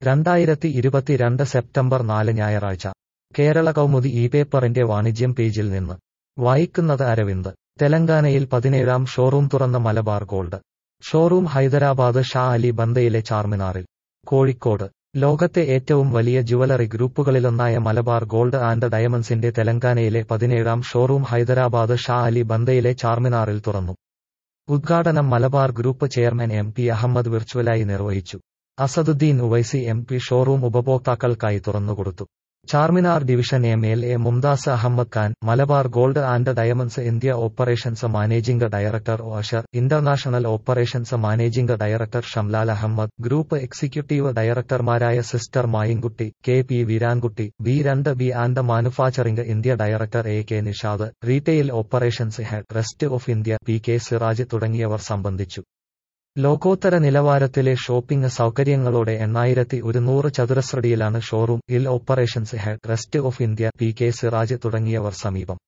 രണ്ടായിരത്തി ഇരുപത്തിരണ്ട് സെപ്റ്റംബർ നാല് ഞായറാഴ്ച കേരള കൗമുദി ഈ പേപ്പറിന്റെ വാണിജ്യം പേജിൽ നിന്ന് വായിക്കുന്നത് അരവിന്ദ് തെലങ്കാനയിൽ പതിനേഴാം ഷോറൂം തുറന്ന മലബാർ ഗോൾഡ് ഷോറൂം ഹൈദരാബാദ് ഷാ അലി ബന്തയിലെ ചാർമിനാറിൽ കോഴിക്കോട് ലോകത്തെ ഏറ്റവും വലിയ ജുവലറി ഗ്രൂപ്പുകളിലൊന്നായ മലബാർ ഗോൾഡ് ആൻഡ് ഡയമണ്ട്സിന്റെ തെലങ്കാനയിലെ പതിനേഴാം ഷോറൂം ഹൈദരാബാദ് ഷാ അലി ബന്തയിലെ ചാർമിനാറിൽ തുറന്നു ഉദ്ഘാടനം Malabar group chairman M P Ahmed വിർച്വലായി നിർവഹിച്ചു Asaduddin Owaisi M P showroom ഉപഭോക്താക്കൾക്കായി തുറന്നുകൊടുത്തു Charminar division M L A Mumtaz Ahmed Khan Malabar gold and diamonds India operations managing director ഓഷർ international operations managing director Shamlal Ahmed group executive ഡയറക്ടർമാരായ sister Mayinkutty K P Veerankutty B രണ്ട് B and manufacturing India director A K Nishad retail operations head trust of India P K Siraj തുടങ്ങിയവർ സംബന്ധിച്ചു ലോകോത്തര നിലവാരത്തിലെ shopping സൗകര്യങ്ങളോടെ എണ്ണായിരത്തി ഒരുന്നൂറ് ചതുരശ്രടിയിലാണ് ഷോറൂം ഇൽ operations head trust of India P K Siraj തുടങ്ങിയവർ സമീപം